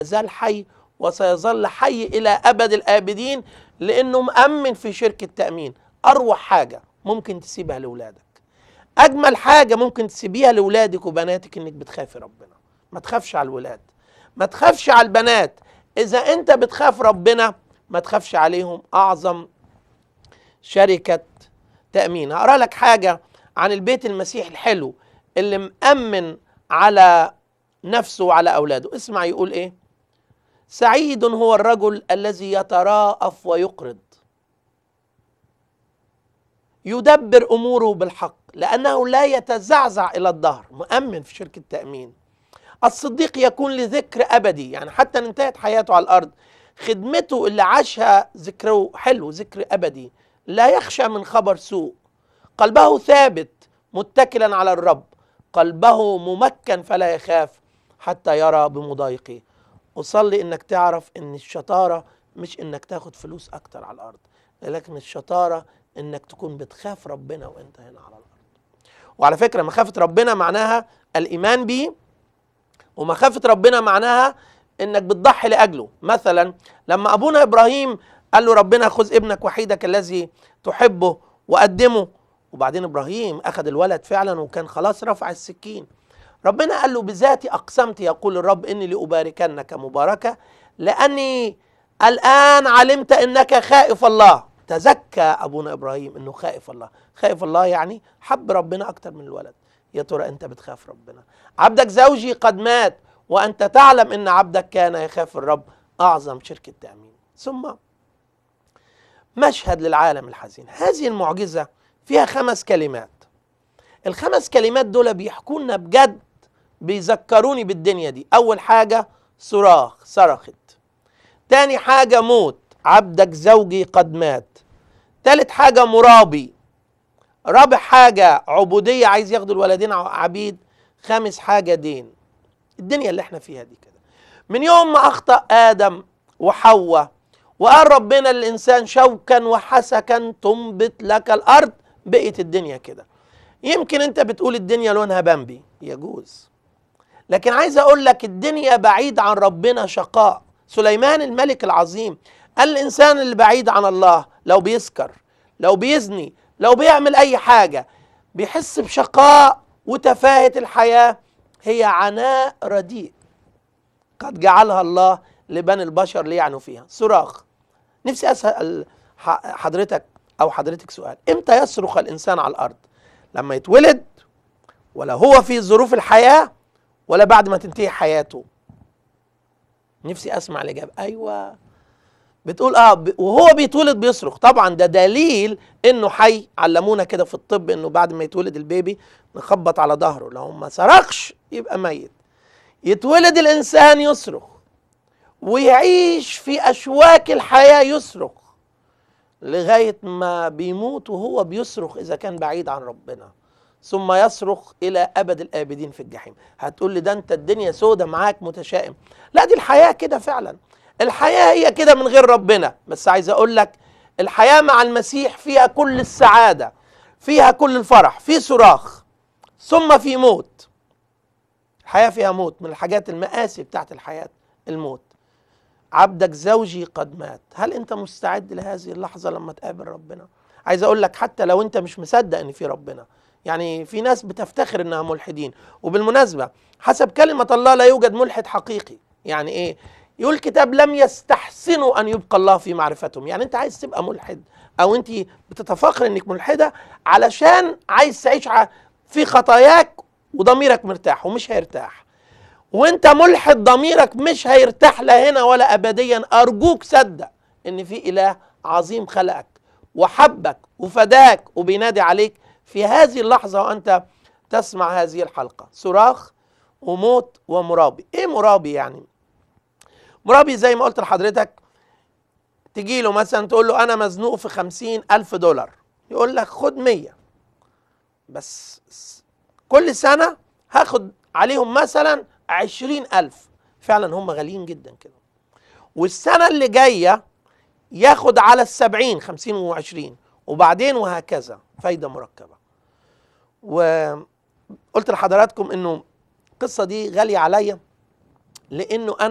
زال حي وسيظل حي الى ابد الابدين لانه مامن في شركه تامين اروع حاجه ممكن تسيبها لاولادك اجمل حاجه ممكن تسيبيها لاولادك وبناتك انك بتخافي ربنا ما تخافش على الولاد ما تخافش على البنات اذا انت بتخاف ربنا ما تخافش عليهم اعظم شركه تامين هقرا لك حاجه عن البيت المسيح الحلو اللي مامن على نفسه وعلى اولاده اسمع يقول ايه سعيد هو الرجل الذي يتراءف ويقرض يدبر اموره بالحق لانه لا يتزعزع الى الدهر مؤمن في شركه تامين الصديق يكون لذكر ابدي يعني حتى ان انتهت حياته على الارض خدمته اللي عاشها ذكره حلو ذكر ابدي لا يخشى من خبر سوء قلبه ثابت متكلا على الرب قلبه ممكن فلا يخاف حتى يرى بمضايقه أصلي إنك تعرف إن الشطارة مش إنك تاخد فلوس أكتر على الأرض لكن الشطارة إنك تكون بتخاف ربنا وإنت هنا على الأرض وعلى فكرة مخافة ربنا معناها الإيمان بيه ومخافة ربنا معناها إنك بتضحي لأجله مثلا لما أبونا إبراهيم قال له ربنا خذ ابنك وحيدك الذي تحبه وقدمه وبعدين إبراهيم أخذ الولد فعلا وكان خلاص رفع السكين ربنا قال له بذاتي أقسمت يقول الرب إني لأباركنك مباركة لأني الآن علمت إنك خائف الله تزكى أبونا إبراهيم إنه خائف الله خائف الله يعني حب ربنا أكتر من الولد يا ترى أنت بتخاف ربنا عبدك زوجي قد مات وأنت تعلم إن عبدك كان يخاف الرب أعظم شركة تأمين ثم مشهد للعالم الحزين هذه المعجزة فيها خمس كلمات الخمس كلمات دول بيحكوا لنا بجد بيذكروني بالدنيا دي اول حاجه صراخ صرخت تاني حاجه موت عبدك زوجي قد مات تالت حاجه مرابي رابع حاجه عبوديه عايز ياخدوا الولدين عبيد خامس حاجه دين الدنيا اللي احنا فيها دي كده من يوم ما اخطا ادم وحواء وقال ربنا للانسان شوكا وحسكا تنبت لك الارض بقت الدنيا كده يمكن انت بتقول الدنيا لونها بامبي يجوز لكن عايز اقول لك الدنيا بعيد عن ربنا شقاء سليمان الملك العظيم قال الانسان اللي بعيد عن الله لو بيسكر لو بيزني لو بيعمل اي حاجه بيحس بشقاء وتفاهه الحياه هي عناء رديء قد جعلها الله لبني البشر ليعنوا فيها صراخ نفسي اسال حضرتك او حضرتك سؤال امتى يصرخ الانسان على الارض لما يتولد ولا هو في ظروف الحياه ولا بعد ما تنتهي حياته نفسي اسمع الاجابه ايوه بتقول اه وهو بيتولد بيصرخ طبعا ده دليل انه حي علمونا كده في الطب انه بعد ما يتولد البيبي نخبط على ظهره لو ما صرخش يبقى ميت يتولد الانسان يصرخ ويعيش في اشواك الحياه يصرخ لغايه ما بيموت وهو بيصرخ اذا كان بعيد عن ربنا ثم يصرخ الى ابد الابدين في الجحيم هتقول لي ده انت الدنيا سودة معاك متشائم لا دي الحياه كده فعلا الحياه هي كده من غير ربنا بس عايز اقول لك الحياه مع المسيح فيها كل السعاده فيها كل الفرح في صراخ ثم في موت الحياه فيها موت من الحاجات المآسي بتاعت الحياه الموت عبدك زوجي قد مات هل انت مستعد لهذه اللحظه لما تقابل ربنا عايز اقول لك حتى لو انت مش مصدق ان في ربنا يعني في ناس بتفتخر انها ملحدين وبالمناسبه حسب كلمه الله لا يوجد ملحد حقيقي يعني ايه يقول الكتاب لم يستحسنوا ان يبقى الله في معرفتهم يعني انت عايز تبقى ملحد او انت بتتفاخر انك ملحده علشان عايز تعيش في خطاياك وضميرك مرتاح ومش هيرتاح وانت ملحد ضميرك مش هيرتاح لا هنا ولا ابديا ارجوك صدق ان في اله عظيم خلقك وحبك وفداك وبينادي عليك في هذه اللحظه وانت تسمع هذه الحلقه صراخ وموت ومرابي ايه مرابي يعني مرابي زي ما قلت لحضرتك تجي له مثلا تقول له انا مزنوق في خمسين الف دولار يقول لك خد مية بس كل سنة هاخد عليهم مثلا عشرين ألف فعلا هم غاليين جدا كده والسنة اللي جاية ياخد على السبعين خمسين وعشرين وبعدين وهكذا فايدة مركبة وقلت لحضراتكم انه القصة دي غالية عليا لانه انا